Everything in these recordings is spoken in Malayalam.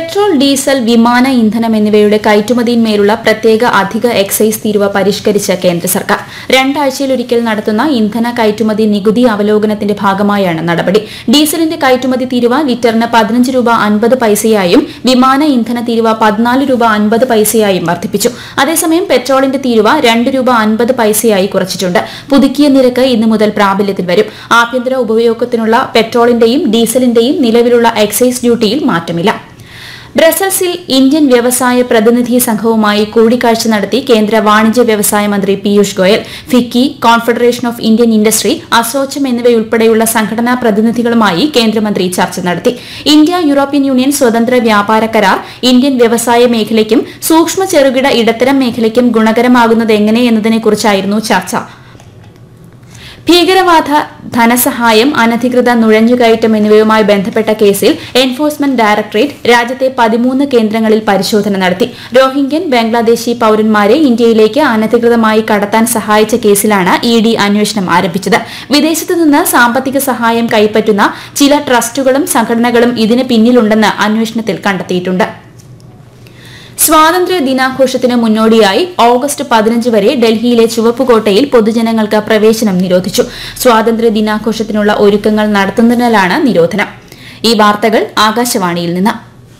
പെട്രോൾ ഡീസൽ വിമാന ഇന്ധനം എന്നിവയുടെ കയറ്റുമതിയിന്മേലുള്ള പ്രത്യേക അധിക എക്സൈസ് തീരുവ പരിഷ്കരിച്ച കേന്ദ്ര സർക്കാർ രണ്ടാഴ്ചയിലൊരിക്കൽ നടത്തുന്ന ഇന്ധന കയറ്റുമതി നികുതി അവലോകനത്തിന്റെ ഭാഗമായാണ് നടപടി ഡീസലിന്റെ കയറ്റുമതി തീരുവ ലിറ്ററിന് പതിനഞ്ച് രൂപ അൻപത് പൈസയായും വിമാന ഇന്ധന തീരുവ പതിനാല് രൂപ അൻപത് പൈസയായും വർദ്ധിപ്പിച്ചു അതേസമയം പെട്രോളിന്റെ തീരുവ രണ്ട് രൂപ അൻപത് പൈസയായി കുറച്ചിട്ടുണ്ട് പുതുക്കിയ നിരക്ക് ഇന്നു മുതൽ പ്രാബല്യത്തിൽ വരും ആഭ്യന്തര ഉപയോഗത്തിനുള്ള പെട്രോളിന്റെയും ഡീസലിന്റെയും നിലവിലുള്ള എക്സൈസ് ഡ്യൂട്ടിയിൽ മാറ്റമില്ല ബ്രസൽസിൽ ഇന്ത്യൻ വ്യവസായ പ്രതിനിധി സംഘവുമായി കൂടിക്കാഴ്ച നടത്തി കേന്ദ്ര വാണിജ്യ വ്യവസായ മന്ത്രി Piyush Goyal FICCI confederation of Indian industry ASSOCHAM എന്നിവയുൾപ്പെടെയുള്ള സംഘടനാ പ്രതിനിധികളുമായി കേന്ദ്രമന്ത്രി ചർച്ച നടത്തി ഇന്ത്യ യൂറോപ്യൻ യൂണിയൻ സ്വതന്ത്ര വ്യാപാര കരാർ ഇന്ത്യൻ വ്യവസായ മേഖലയ്ക്കും സൂക്ഷ്മ ചെറുകിട ഇടത്തരം മേഖലയ്ക്കും ഗുണകരമാകുന്നത് എങ്ങനെ എന്നതിനെക്കുറിച്ചായിരുന്നു ചർച്ച ഭീകരവാദ ധനസഹായം അനധികൃത നുഴഞ്ഞുകയറ്റം എന്നിവയുമായി ബന്ധപ്പെട്ട കേസിൽ എൻഫോഴ്സ്മെന്റ് ഡയറക്ടറേറ്റ് രാജ്യത്തെ പതിമൂന്ന് കേന്ദ്രങ്ങളിൽ പരിശോധന നടത്തി റോഹിംഗ്യൻ ബംഗ്ലാദേശി പൌരന്മാരെ ഇന്ത്യയിലേക്ക് അനധികൃതമായി കടത്താൻ സഹായിച്ച കേസിലാണ് ഇ ഡി അന്വേഷണം ആരംഭിച്ചത് വിദേശത്തു നിന്ന് സാമ്പത്തിക സഹായം കൈപ്പറ്റുന്ന ചില ട്രസ്റ്റുകളും സംഘടനകളും ഇതിന് പിന്നിലുണ്ടെന്ന് അന്വേഷണത്തിൽ കണ്ടെത്തിയിട്ടുണ്ട് സ്വാതന്ത്ര്യ ദിനാഘോഷത്തിന് മുന്നോടിയായി ഓഗസ്റ്റ് പതിനഞ്ച് വരെ ഡൽഹിയിലെ ചുവപ്പുകോട്ടയിൽ പൊതുജനങ്ങൾക്ക് പ്രവേശനം നിരോധിച്ചു സ്വാതന്ത്ര്യ ദിനാഘോഷത്തിനുള്ള ഒരുക്കങ്ങൾ നടത്തുന്നതിനാലാണ് നിരോധനം ഈ വാർത്തകൾ ആകാശവാണിയിൽ നിന്ന്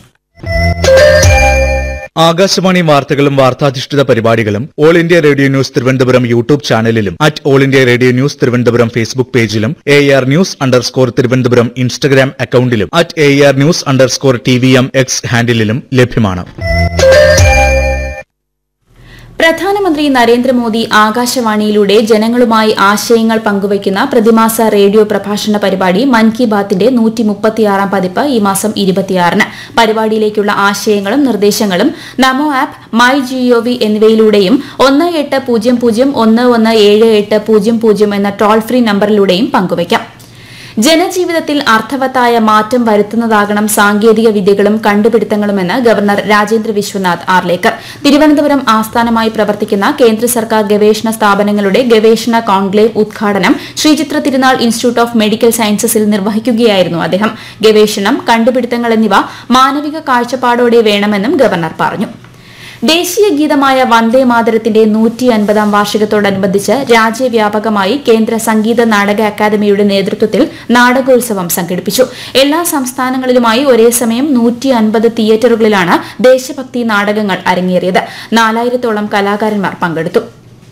ആകാശവാണി വാർത്തകളും വാർത്താധിഷ്ഠിത പരിപാടികളും all India radio news Thiruvananthapuram YouTube ചാനലിലും at all India radio news Thiruvananthapuram Facebook പേജിലും A R news underscore Thiruvananthapuram Instagram അക്കൌണ്ടിലും at A R news underscore T V M X ഹാൻഡിലും ലഭ്യമാണ് പ്രധാനമന്ത്രി നരേന്ദ്രമോദി ആകാശവാണിയിലൂടെ ജനങ്ങളുമായി ആശയങ്ങൾ പങ്കുവയ്ക്കുന്ന പ്രതിമാസ റേഡിയോ പ്രഭാഷണ പരിപാടി മൻ കി ബാത്തിന്റെ നൂറ്റി മുപ്പത്തിയാറാം പതിപ്പ് ഈ മാസം ഇരുപത്തിയാറിന് പരിപാടിയിലേക്കുള്ള ആശയങ്ങളും നിർദ്ദേശങ്ങളും നമോ ആപ്പ് മൈ ജിഒവി എന്നിവയിലൂടെയും ഒന്ന് എട്ട് പൂജ്യം പൂജ്യം ഒന്ന് ഒന്ന് ഏഴ് എട്ട് പൂജ്യം പൂജ്യം എന്ന ടോൾ ഫ്രീ നമ്പറിലൂടെയും പങ്കുവയ്ക്കാം ജനജീവിതത്തിൽ അർത്ഥവത്തായ മാറ്റം വരുത്തുന്നതാകണം സാങ്കേതിക വിദ്യകളും കണ്ടുപിടുത്തങ്ങളുമെന്ന് ഗവർണർ രാജേന്ദ്ര വിശ്വനാഥ് ആർലേക്കർ തിരുവനന്തപുരം ആസ്ഥാനമായി പ്രവർത്തിക്കുന്ന കേന്ദ്ര സർക്കാർ ഗവേഷണ സ്ഥാപനങ്ങളുടെ ഗവേഷണ കോൺക്ലേവ് ഉദ്ഘാടനം ശ്രീചിത്ര തിരുനാൾ ഇൻസ്റ്റിറ്റ്യൂട്ട് ഓഫ് മെഡിക്കൽ സയൻസസിൽ നിർവഹിക്കുകയായിരുന്നു അദ്ദേഹം ഗവേഷണം കണ്ടുപിടുത്തങ്ങൾ എന്നിവ മാനവിക കാഴ്ചപ്പാടോടെ വേണമെന്നും ഗവർണർ പറഞ്ഞു ദേശീയ ഗീതമായ വന്ദേ മാതരത്തിന്റെ നൂറ്റി അൻപതാം വാർഷികത്തോടനുബന്ധിച്ച് രാജ്യവ്യാപകമായി കേന്ദ്ര സംഗീത നാടക അക്കാദമിയുടെ നേതൃത്വത്തിൽ നാടകോത്സവം സംഘടിപ്പിച്ചു എല്ലാ സംസ്ഥാനങ്ങളിലുമായി ഒരേ സമയം നൂറ്റി അൻപത് തിയേറ്ററുകളിലാണ് ദേശഭക്തി നാടകങ്ങൾ അരങ്ങേറിയത് നാലായിരത്തോളം കലാകാരന്മാർ പങ്കെടുത്തു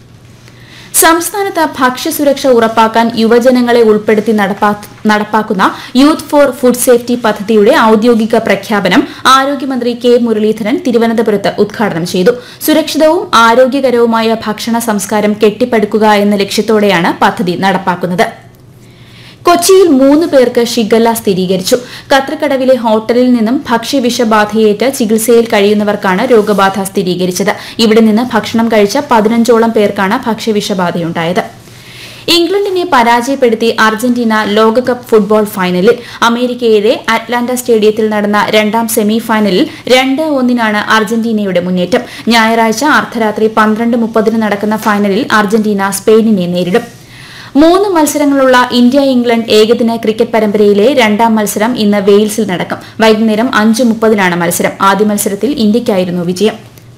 സംസ്ഥാനത്ത് ഭക്ഷ്യസുരക്ഷ ഉറപ്പാക്കാൻ യുവജനങ്ങളെ ഉൾപ്പെടുത്തി നടപ്പാ- നടപ്പാക്കുന്ന യൂത്ത് ഫോർ ഫുഡ് സേഫ്റ്റി പദ്ധതിയുടെ ഔദ്യോഗിക പ്രഖ്യാപനം ആരോഗ്യമന്ത്രി കെ മുരളീധരൻ തിരുവനന്തപുരത്ത് ഉദ്ഘാടനം ചെയ്തു സുരക്ഷിതവും ആരോഗ്യകരവുമായ ഭക്ഷണ സംസ്കാരം കെട്ടിപ്പടുക്കുക എന്ന ലക്ഷ്യത്തോടെയാണ് പദ്ധതി നടപ്പാക്കുന്നത് കൊച്ചിയിൽ മൂന്ന് പേർക്ക് ഷിഗല്ല സ്ഥിരീകരിച്ചു കത്രക്കടവിലെ ഹോട്ടലിൽ നിന്നും ഭക്ഷ്യവിഷബാധയേറ്റ് ചികിത്സയിൽ കഴിയുന്നവർക്കാണ് രോഗബാധ സ്ഥിരീകരിച്ചത് ഇവിടെ നിന്ന് ഭക്ഷണം കഴിച്ച പതിനഞ്ചോളം പേർക്കാണ് ഭക്ഷ്യവിഷബാധയുണ്ടായത് ഇംഗ്ലണ്ടിനെ പരാജയപ്പെടുത്തി അർജന്റീന ലോകകപ്പ് ഫുട്ബോൾ ഫൈനലിൽ അമേരിക്കയിലെ അറ്റ്ലാന്റ സ്റ്റേഡിയത്തിൽ നടന്ന രണ്ടാം സെമി ഫൈനലിൽ രണ്ട് ഒന്നിനാണ് അർജന്റീനയുടെ മുന്നേറ്റം ഞായറാഴ്ച അർദ്ധരാത്രി പന്ത്രണ്ട് മുപ്പതിന് നടക്കുന്ന ഫൈനലിൽ അർജന്റീന സ്പെയിനിനെ നേരിടും മൂന്ന് മത്സരങ്ങളുള്ള ഇന്ത്യ ഇംഗ്ലണ്ട് ഏകദിന ക്രിക്കറ്റ് പരമ്പരയിലെ രണ്ടാം മത്സരം ഇന്ന് വെയിൽസിൽ നടക്കും വൈകുന്നേരം അഞ്ച് മുപ്പതിനാണ് മത്സരം ആദ്യ മത്സരത്തിൽ ഇന്ത്യയ്ക്കായിരുന്നു വിജയം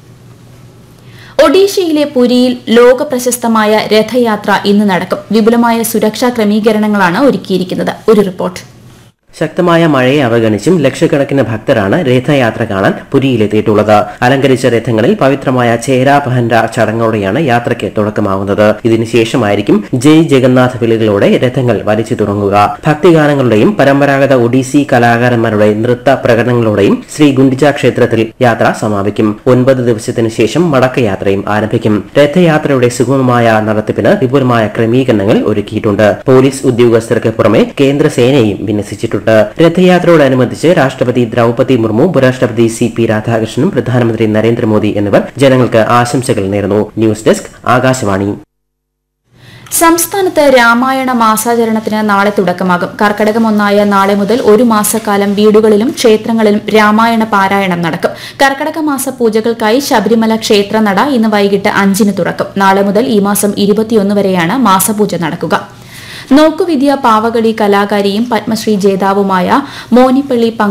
ഒഡീഷയിലെ പുരിയിൽ ലോക പ്രശസ്തമായ രഥയാത്ര ഇന്ന് നടക്കും വിപുലമായ സുരക്ഷാ ക്രമീകരണങ്ങളാണ് ഒരുക്കിയിരിക്കുന്നത് ഒരു റിപ്പോർട്ട് ശക്തമായ മഴയെ അവഗണിച്ചും ലക്ഷക്കണക്കിന് ഭക്തരാണ് രഥയാത്ര കാണാൻ പുരിയിലെത്തിയിട്ടുള്ളത് അലങ്കരിച്ച രഥങ്ങളിൽ പവിത്രമായ ചേരാപഹൻഡ ചടങ്ങോടെയാണ് യാത്രയ്ക്ക് തുടക്കമാവുന്നത് ഇതിനുശേഷമായിരിക്കും ജയ് ജഗന്നാഥ് വിളികളോടെ രഥങ്ങൾ വലിച്ചു തുടങ്ങുക ഭക്തിഗാനങ്ങളുടെയും പരമ്പരാഗത ഒഡീസി കലാകാരന്മാരുടെ നൃത്ത പ്രകടനങ്ങളോടെയും ശ്രീ ഗുണ്ടിച്ച ക്ഷേത്രത്തിൽ യാത്ര സമാപിക്കും ഒൻപത് ദിവസത്തിനു ശേഷം മടക്കയാത്രയും ആരംഭിക്കും രഥയാത്രയുടെ സുഗമമായ നടത്തിപ്പിന് വിപുലമായ ക്രമീകരണങ്ങൾ ഒരുക്കിയിട്ടുണ്ട് പോലീസ് ഉദ്യോഗസ്ഥർക്ക് പുറമെ കേന്ദ്രസേനയും വിന്യസിച്ചിട്ടുണ്ട് രഥയാത്രയോടനുബന്ധിച്ച് രാഷ്ട്രപതി ദ്രൗപതി മുർമു ഉപരാഷ്ട്രപതി സി പി രാധാകൃഷ്ണനും പ്രധാനമന്ത്രി നരേന്ദ്രമോദി എന്നിവർ ജനങ്ങൾക്ക് ആശംസകൾ നേർന്നു ന്യൂസ് ഡെസ്ക് ആകാശവാണി സംസ്ഥാനത്ത് രാമായണ മാസാചരണത്തിന് നാളെ തുടക്കമാകും കർക്കടകം ഒന്നായ നാളെ മുതൽ ഒരു മാസക്കാലം വീടുകളിലും ക്ഷേത്രങ്ങളിലും രാമായണ പാരായണം നടക്കും കർക്കടക മാസ പൂജകൾക്കായി ശബരിമല ക്ഷേത്രനട ഇന്ന് വൈകിട്ട് അഞ്ചിന് തുറക്കും നാളെ മുതൽ ഈ മാസം ഇരുപത്തിയൊന്ന് വരെയാണ് മാസപൂജ നടക്കുക നോക്കുവിദ്യ പാവകളി കലാകാരിയും പത്മശ്രീ ജേതാവുമായ മോനിപ്പള്ളി